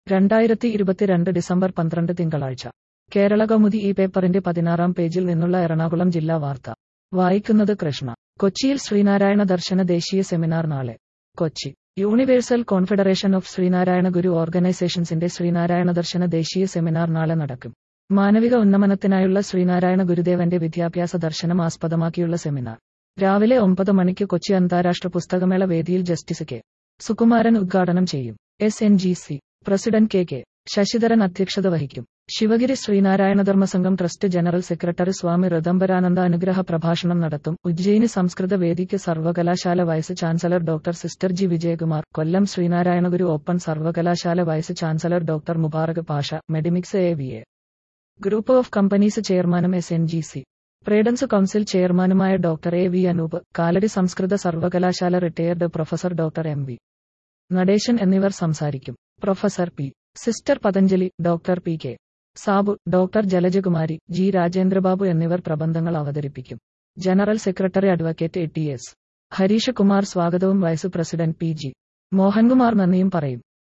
രണ്ടായിരത്തി ഇരുപത്തിരണ്ട് ഡിസംബർ പന്ത്രണ്ട് തിങ്കളാഴ്ച കേരള കൗമുദി ഈ പേപ്പറിന്റെ പതിനാറാം പേജിൽ നിന്നുള്ള എറണാകുളം ജില്ലാ വാർത്ത വായിക്കുന്നത് കൃഷ്ണ കൊച്ചിയിൽ ശ്രീനാരായണ ദർശന ദേശീയ സെമിനാർ നാളെ Kochi universal confederation of Sreenarayana Guru ഓർഗനൈസേഷൻസിന്റെ ശ്രീനാരായണ ദർശന ദേശീയ സെമിനാർ നാളെ നടക്കും മാനവിക ഉന്നമനത്തിനായുള്ള ശ്രീനാരായണ ഗുരുദേവന്റെ വിദ്യാഭ്യാസ ദർശനം ആസ്പദമാക്കിയുള്ള സെമിനാർ രാവിലെ ഒമ്പത് മണിക്ക് കൊച്ചി അന്താരാഷ്ട്ര പുസ്തകമേള വേദിയിൽ ജസ്റ്റിസ് കെ സുകുമാരൻ ഉദ്ഘാടനം ചെയ്യും S N G C president K K Sasidharan അധ്യക്ഷത വഹിക്കും Sivagiri Sreenarayana Dharmasangham trust general secretary Swami Rithambharananda അനുഗ്രഹ പ്രഭാഷണം നടത്തും ഉജ്ജയിനി സംസ്കൃത വേദിക്ക് സർവകലാശാല vice chancellor doctor sister G Vijayakumar Kollam Sreenarayana Guru open സർവകലാശാല vice chancellor doctor Mubarak Pasha Medimix A V A group of companies ചെയർമാനും S N G C presidents council ചെയർമാനുമായ doctor A V Anoop Kalady സംസ്കൃത സർവകലാശാല retired professor doctor M V Natesan എന്നിവർ സംസാരിക്കും professor P sister Pathanjali doctor P K Sabu doctor Jalajakumari G Rajendrababu എന്നിവർ പ്രബന്ധങ്ങൾ അവതരിപ്പിക്കും general secretary advocate A T S Harish Kumar സ്വാഗതവും vice president P G Mohankumar നന്ദിയും പറയും